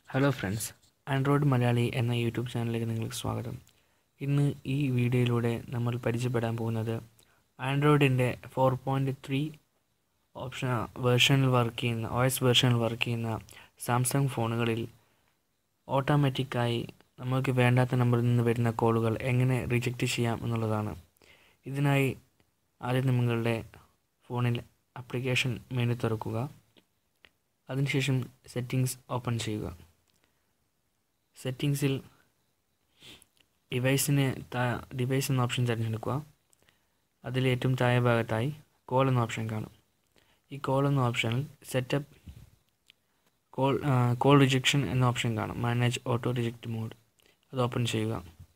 hello friends Android Malayali എന്ന YouTube ചാനലിലേക്ക് നിങ്ങൾക്ക് സ്വാഗതം ഇന്ന് ഈ വീഡിയോയിലൂടെ നമ്മൾ പരിചയപ്പെടാൻ പോകുന്നത് ആൻഡ്രോയിഡിൻ്റെ ഫോർ പോയിൻറ്റ് ത്രീ ഓപ്ഷൻ വേർഷനിൽ വർക്ക് ചെയ്യുന്ന ഒ എസ് വേർഷനിൽ വർക്ക് ചെയ്യുന്ന സാംസങ് ഫോണുകളിൽ ഓട്ടോമാറ്റിക്കായി നമുക്ക് വേണ്ടാത്ത നമ്പറിൽ നിന്ന് വരുന്ന കോളുകൾ എങ്ങനെ റിജക്റ്റ് ചെയ്യാം എന്നുള്ളതാണ് ഇതിനായി ആദ്യം നിങ്ങളുടെ ഫോണിൽ ആപ്ലിക്കേഷൻ മെനു തുറക്കുക അതിനുശേഷം സെറ്റിങ്സ് ഓപ്പൺ ചെയ്യുക സെറ്റിങ്സിൽ ഡിവൈസിന് താ ഡിവൈസ് എന്ന ഓപ്ഷൻ തിരഞ്ഞെടുക്കുക അതിൽ ഏറ്റവും താഴെ ഭാഗത്തായി കോൾ എന്ന ഓപ്ഷൻ കാണും ഈ കോൾ എന്ന ഓപ്ഷനിൽ സെറ്റപ്പ് കോൾ കോൾ റിജക്ഷൻ എന്ന ഓപ്ഷൻ കാണും മാനേജ് ഓട്ടോ റിജക്റ്റ് മോഡ് അത് ഓപ്പൺ ചെയ്യുക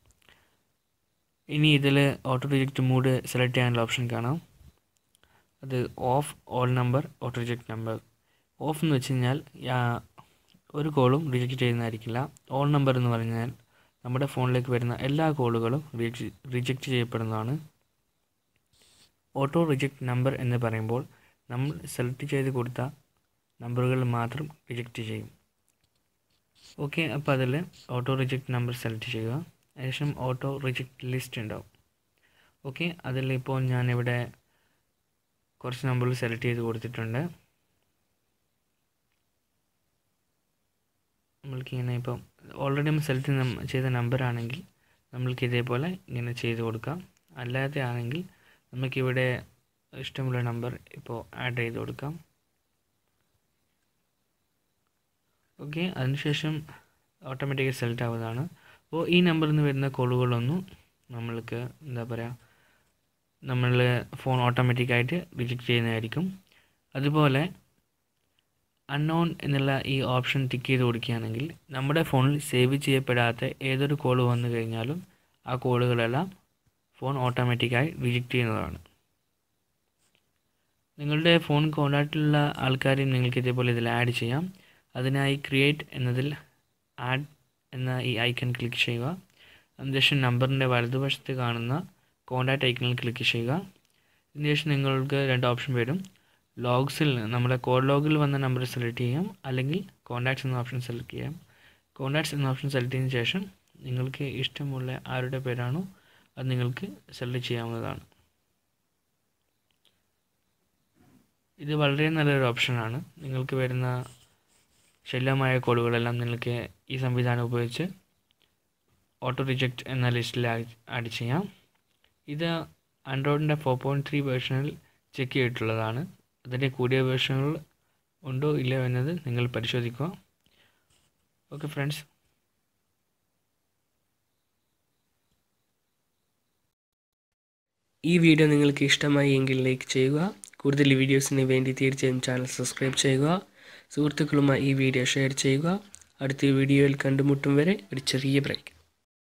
ഇനി ഇതിൽ ഓട്ടോ റിജക്റ്റ് മോഡ് സെലക്ട് ചെയ്യാനുള്ള ഓപ്ഷൻ കാണാം അത് off all number auto reject number off എന്ന് വെച്ച് കഴിഞ്ഞാൽ ഒരു കോളും റിജക്റ്റ് ചെയ്യുന്നതായിരിക്കില്ല ഓൾ നമ്പർ എന്ന് പറഞ്ഞാൽ നമ്മുടെ ഫോണിലേക്ക് വരുന്ന എല്ലാ കോളുകളും റിജക്റ്റ് ചെയ്യപ്പെടുന്നതാണ് ഓട്ടോ റിജക്റ്റ് നമ്പർ എന്ന് പറയുമ്പോൾ നമ്മൾ സെലക്ട് ചെയ്ത് കൊടുത്ത നമ്പറുകൾ മാത്രം റിജക്റ്റ് ചെയ്യും ഓക്കെ അപ്പോൾ അതിൽ ഓട്ടോ റിജക്റ്റ് നമ്പർ സെലക്ട് ചെയ്യുക അതിനുശേഷം ഓട്ടോ റിജക്റ്റ് ലിസ്റ്റ് ഉണ്ടാവും ഓക്കെ അതിൽ ഇപ്പോൾ ഞാനിവിടെ കുറച്ച് നമ്പറുകൾ സെലക്ട് ചെയ്ത് കൊടുത്തിട്ടുണ്ട് നമ്മൾക്ക് ഇങ്ങനെ ഇപ്പം ഓൾറെഡി നമ്മൾ സെലക്ട് ചെയ്ത നമ്പർ ആണെങ്കിൽ നമ്മൾക്ക് ഇതേപോലെ ഇങ്ങനെ ചെയ്ത് കൊടുക്കാം അല്ലാതെ ആണെങ്കിൽ നമുക്കിവിടെ ഇഷ്ടമുള്ള നമ്പർ ഇപ്പോൾ ആഡ് ചെയ്ത് കൊടുക്കാം ഓക്കെ അതിനുശേഷം ഓട്ടോമാറ്റിക്കായി സെലക്ട് ആവുന്നതാണ് അപ്പോൾ ഈ നമ്പറിൽ നിന്ന് വരുന്ന കോളുകളൊന്നും നമ്മൾക്ക് എന്താ പറയുക നമ്മൾ ഫോൺ ഓട്ടോമാറ്റിക്കായിട്ട് റിജക്റ്റ് ചെയ്യുന്നതായിരിക്കും അതുപോലെ അൺനോൺ എന്നുള്ള ഈ ഓപ്ഷൻ ടിക്ക് ചെയ്ത് കൊടുക്കുകയാണെങ്കിൽ നമ്മുടെ ഫോണിൽ സേവ് ചെയ്യപ്പെടാത്ത ഏതൊരു കോൾ വന്നു കഴിഞ്ഞാലും ആ കോളുകളെല്ലാം ഫോൺ ഓട്ടോമാറ്റിക്കായി റിജക്റ്റ് ചെയ്യുന്നതാണ് നിങ്ങളുടെ ഫോൺ കോൺടാക്റ്റിലുള്ള ആൾക്കാരെയും നിങ്ങൾക്ക് ഇതേപോലെ ഇതിൽ ആഡ് ചെയ്യാം അതിനായി ക്രിയേറ്റ് എന്നതിൽ ആഡ് എന്ന ഈ ഐക്കൺ ക്ലിക്ക് ചെയ്യുക അതിനുശേഷം നമ്പറിൻ്റെ വലതുവശത്ത് കാണുന്ന കോൺടാക്റ്റ് ഐക്കണിൽ ക്ലിക്ക് ചെയ്യുക ഇതിനുശേഷം നിങ്ങൾക്ക് രണ്ട് ഓപ്ഷൻ വരും ലോഗ്സിൽ നമ്മുടെ കോഡ് ലോഗിൽ വന്ന നമ്പർ സെലക്ട് ചെയ്യാം അല്ലെങ്കിൽ കോൺടാക്ട്സ് എന്ന ഓപ്ഷൻ സെലക്ട് ചെയ്യാം കോൺടാക്ട്സ് എന്ന ഓപ്ഷൻ സെലക്ട് ചെയ്തതിന് ശേഷം നിങ്ങൾക്ക് ഇഷ്ടമുള്ള ആരുടെ പേരാണോ അത് നിങ്ങൾക്ക് സെലക്ട് ചെയ്യാവുന്നതാണ് ഇത് വളരെ നല്ലൊരു ഓപ്ഷനാണ് നിങ്ങൾക്ക് വരുന്ന ശല്യമായ കോഡുകളെല്ലാം നിങ്ങൾക്ക് ഈ സംവിധാനം ഉപയോഗിച്ച് ഓട്ടോ റിജക്റ്റ് എന്ന ലിസ്റ്റിൽ ആഡ് ചെയ്യാം ഇത് ആൻഡ്രോയിഡിൻ്റെ ഫോർ പോയിൻറ്റ് ത്രീ വേർഷനിൽ ചെക്ക് ചെയ്തിട്ടുള്ളതാണ് അതിൻ്റെ കൂടിയ വേർഷനുകൾ ഉണ്ടോ ഇല്ലയോ എന്നത് നിങ്ങൾ പരിശോധിക്കുക ഓക്കെ ഫ്രണ്ട്സ് ഈ വീഡിയോ നിങ്ങൾക്ക് ഇഷ്ടമായി എങ്കിൽ ലൈക്ക് ചെയ്യുക കൂടുതൽ വീഡിയോസിന് വേണ്ടി തീർച്ചയായും ചാനൽ സബ്സ്ക്രൈബ് ചെയ്യുക സുഹൃത്തുക്കളുമായി ഈ വീഡിയോ ഷെയർ ചെയ്യുക അടുത്ത വീഡിയോയിൽ കണ്ടുമുട്ടും വരെ ഒരു ചെറിയ ബ്രേക്ക്